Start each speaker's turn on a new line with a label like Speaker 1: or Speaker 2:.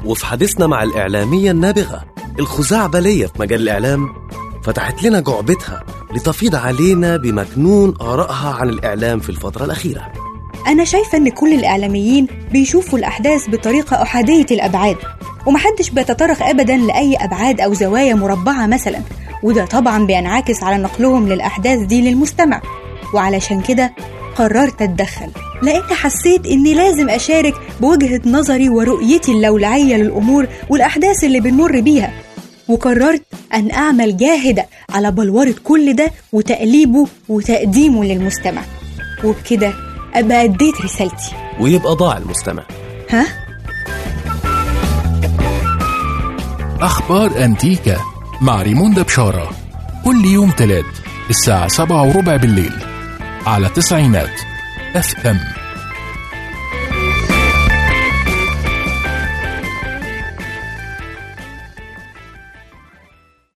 Speaker 1: وفي حديثنا مع الإعلامية النابغة الخزعبلية في مجال الإعلام فتحت لنا جعبتها لتفيض علينا بمكنون آرائها عن الإعلام في الفترة الأخيرة
Speaker 2: أنا شايفة إن كل الإعلاميين بيشوفوا الأحداث بطريقة أحادية الأبعاد ومحدش بيتطرق أبدا لأي أبعاد أو زوايا مربعة مثلا وده طبعا بينعكس على نقلهم للأحداث دي للمستمع وعلشان كده قررت أتدخل لأن حسيت إني لازم أشارك بوجهة نظري ورؤيتي اللولعية للأمور والأحداث اللي بنمر بيها وقررت أن أعمل جاهدة على بلورة كل ده وتقليبه وتقديمه للمستمع وبكده أبقى أديت رسالتي
Speaker 1: ويبقى ضاع المستمع
Speaker 2: ها؟
Speaker 3: أخبار أنتيكا مع ريموندا بشارة كل يوم تلات الساعة سبعة وربع بالليل على تسعينات اف ام